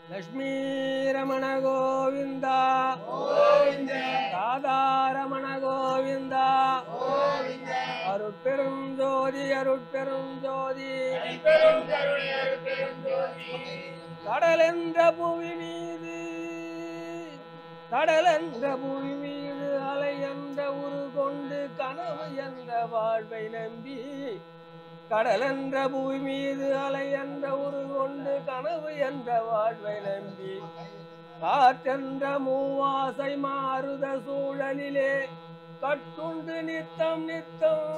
லக்ஷ்மீ ரமண கோவிந்தா ராதாரமண கோவிந்தா அருட்பெரும் ஜோதி அருட்பெரும் ஜோதி கடல் என்ற புவி மீது கடல் என்ற புவி மீது அலை என்ற உரு கொண்டு கனவு என்ற வாழ்வை நம்பி கடல் என்ற புவி மீது அலை என்ற உரு கொண்டு கனவு என்ற வாழ்வை நம்பி காற்றென்ற மூவாசை மாறுத சூழலிலே கட்டுண்டு நித்தம் நித்தம்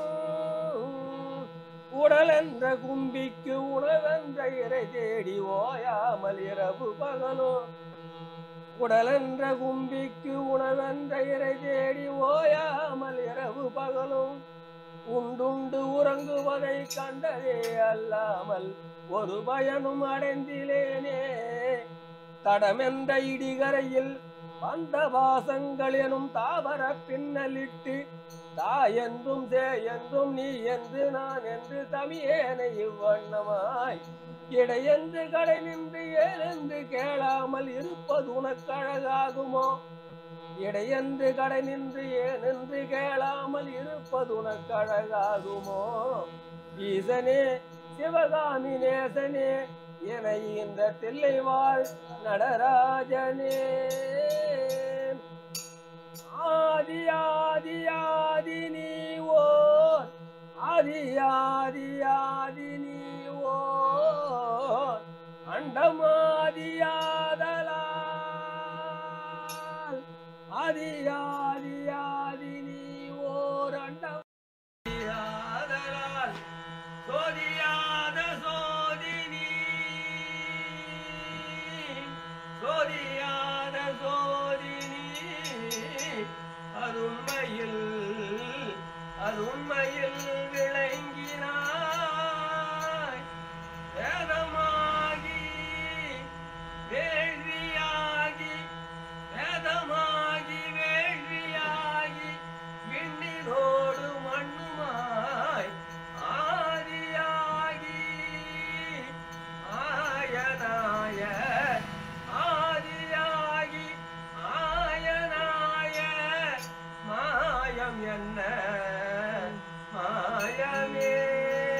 உடல் என்ற கும்பிக்கு உணவென்ற இறை தேடி ஓயாமல் இரவு பகலும் உடல் என்ற கும்பிக்கு உணவென்ற இறை தேடி ஓயாமல் இரவு பகலும் உண்டுண்டு உறங்குவதை கண்டதே அல்லாமல் ஒரு பயனும் அடைந்திலேனே தடமென்ற இடிகரையில் வந்த வாசங்கள் எனும் தாவர பின்னலிட்டு தாய் என்றும் சே என்றும் நீ என்று நான் என்று தமியேனை இவ்வண்ணமாய் இடையென்று கடை நின்று ஏனென்று கேளாமல் இருப்பது உனக்கு அழகாகுமோ இடையென்று கடை நின்று ஏனென்று கேளாமல் இருப்பது உனக்கு அழகாகுமோ ஈசனே சிவகாமி நேசனே என இந்த தில்லைவாழ் நடராஜனே ஆதி ஆதி ஆதி நீ ஓர் ஆதி ஆதி ஆதி நீ ஓர் அண்டமாதியாதலால் ஆதி ஆதி ஆதி நீ ஓர் அண்டம் ஆதலால் சோதியாத சோதினி சோதியாத சோதினி அருண்மையில் அருண்மையில் விளங்கினாய் வேதமாகி வேள்வியாகி வேதமாகி வேள்வியாகி விண்ணினோடு மண்ணுமாய் ஆதியாகி ஆயனாய ஆதியாகி ஆயனாய மாயம் என்ன மாயமே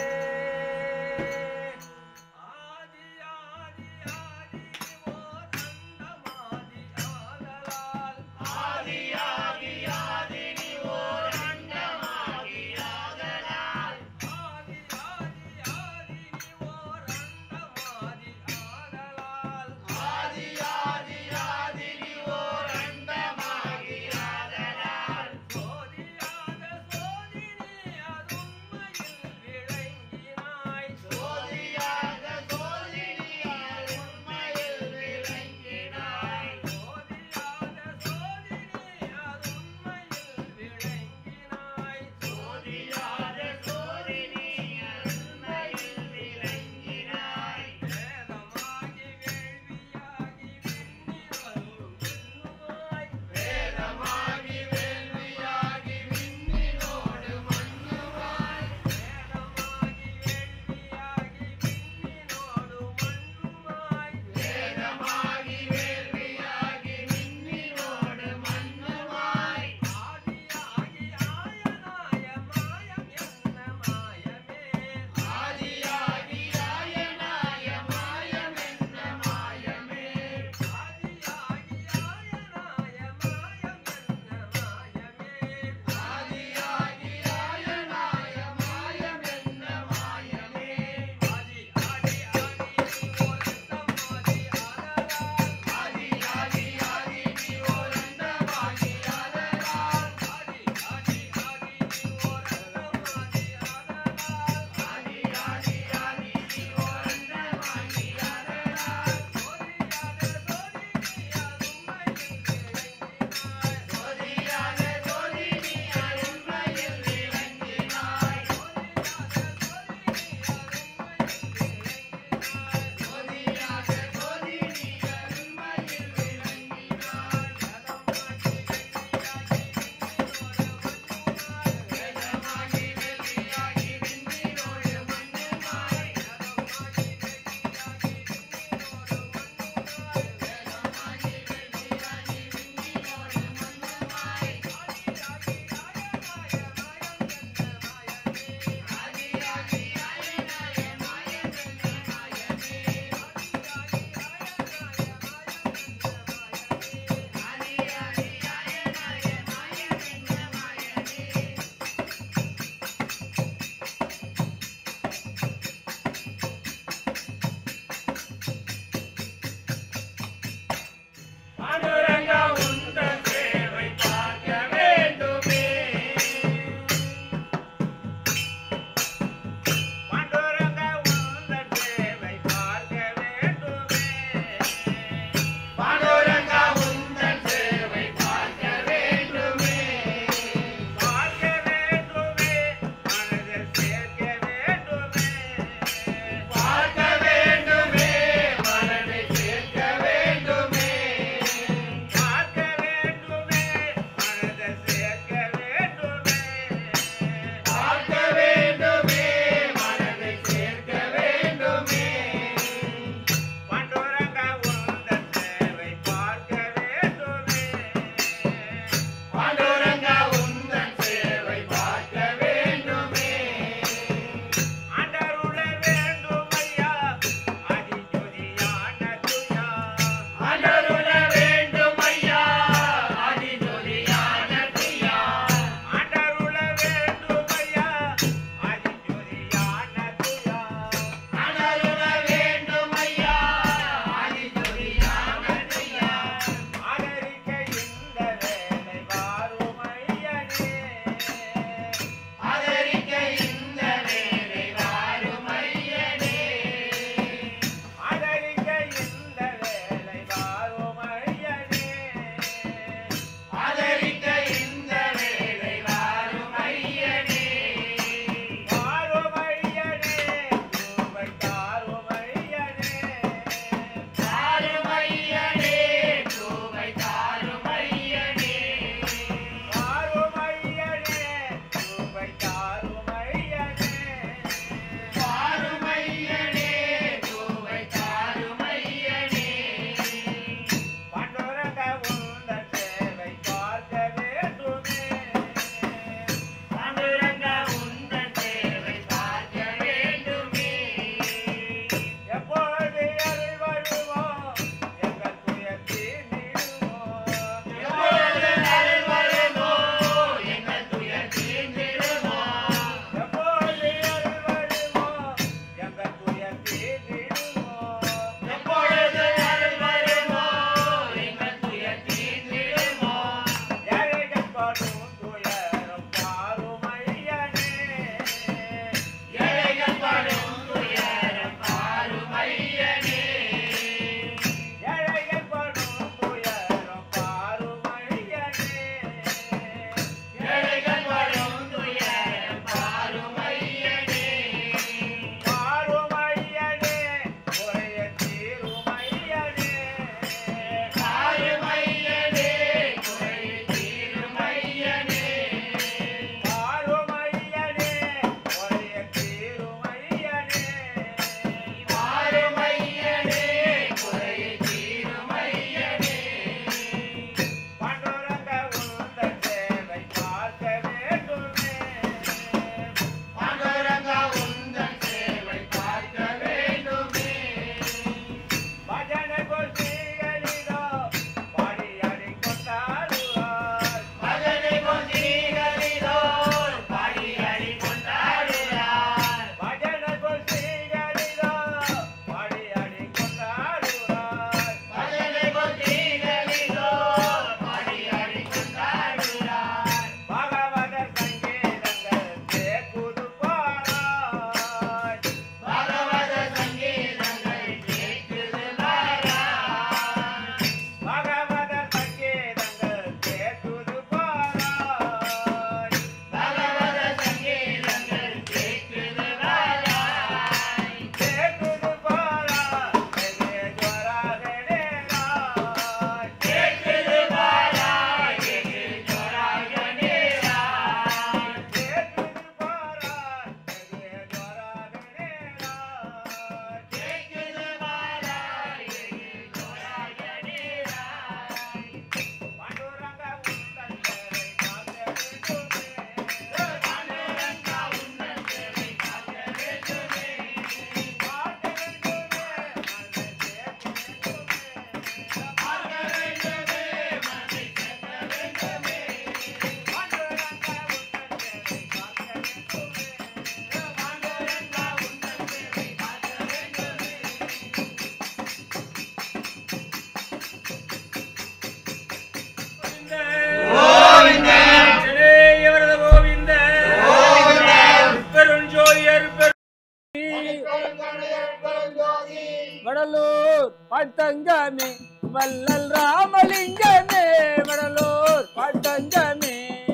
வாட்டஞ்சமே வல்லல் ராமலிங்கமே வடலூர் வாட்டஞ்சமே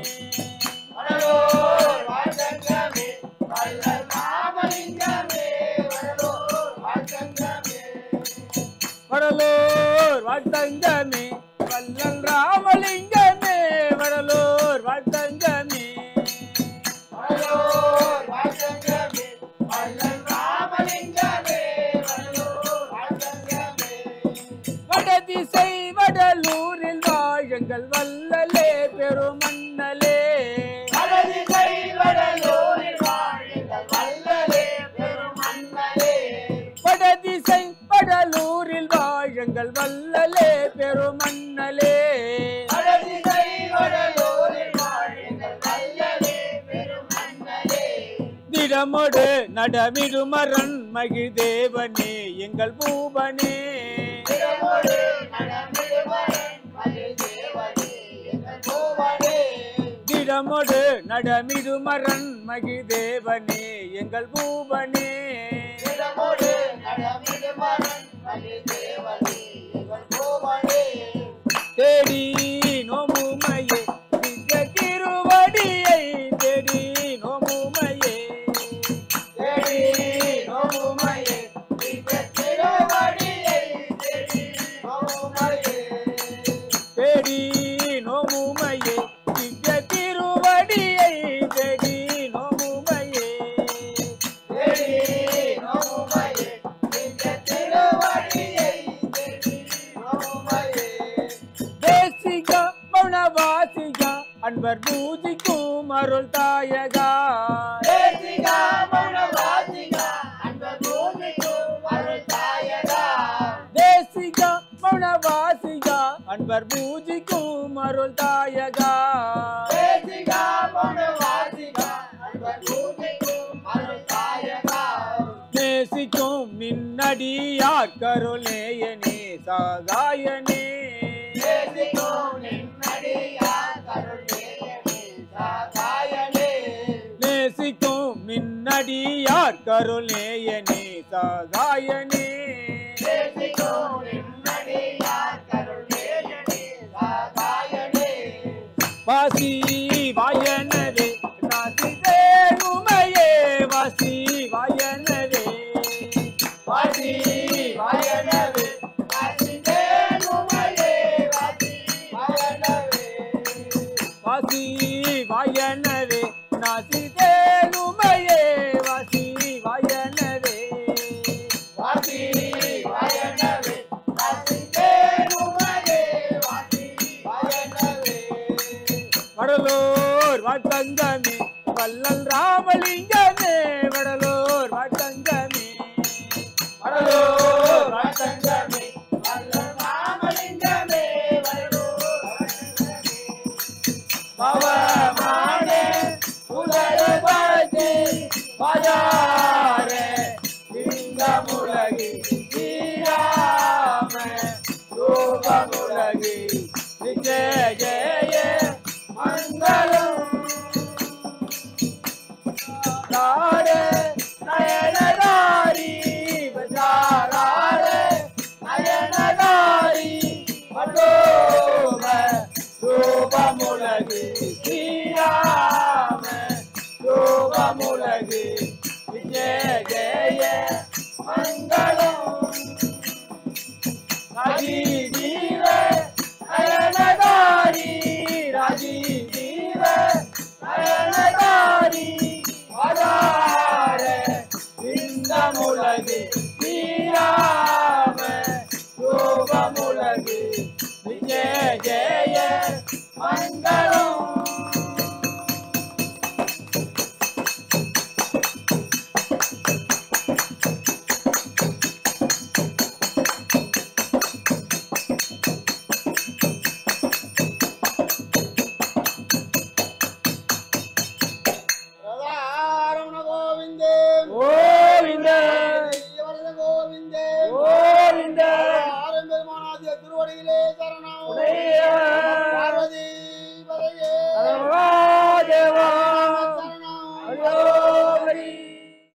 வடலூர் வாட்டஞ்சமே வல்லல் ராமலிங்கமே வடலூர் வாட்டஞ்சமே வடதிசை வடலூரில் வாழுங்கள் வல்லலே பெருமன்னலே வடதிசை வடலூரில் வாழுங்கள் வல்லலே பெருமன்னலே திடமொடு நடமிடுமரன் மகிழ்தேவனே எங்கள் பூபனே திடமொடு நடமிடுமரன் மகிழ்தேவனே எங்கள் பூபனே தேடி நோமுமையே திவ்ய திருவடியை தேடி நோமுமையே தேடி நோமுமையே தேடி நோமுமையே திவ்ய திருவடியை தேடி நோமுமையே தேசிகா மௌனவாசிகா அன்பர் பூஜிக்கும் அருள் தாயகா தேசிகா மௌனவாசிகா அன்பர் பூஜிக்கும் அருள் தாயகா நேசிக்கும் நின்னடியார் கருளேயனே சகாயனே நேசிக்கும் நின்னடியார் கருளேயனே சகாயனே வாசி வாயனவே நாசி தேனுமையே வாசி வாயனவே வாசி வாயனவே வாசி வாயனவே நாசி தேனுமையே வாசி வாயனவே வடலூர் வாட்டங்கமே வல்லல் ராமலிங்கமே வடலூர் வாட்டங்கமே வடலூர் வாட்டங்கமே பவமானே உலகபதி பஜாரே லிங்கமுலகி ஸ்ரீராம ரூபமுலகி விஜய ஜெய மங்களம் ராடே நயனதாரி பஜாராடே நயனதாரி மண்டோம ரூபமுலகு ஸ்ரீராம ரூபமுலகு விஜய ஜெய மங்களம் ராஜீவீர நயனதாரி ராஜீவீர நயனதாரி ஆதார இந்தமுலகு ஸ்ரீராம ரூபமுலகு விஜய ஜெய மங்களம் கோவிந்தே கோவிந்த கோவிந்தே கோவிந்த ஆரம்பெருமானாதிய திருவடியிலே சரணம் உடைய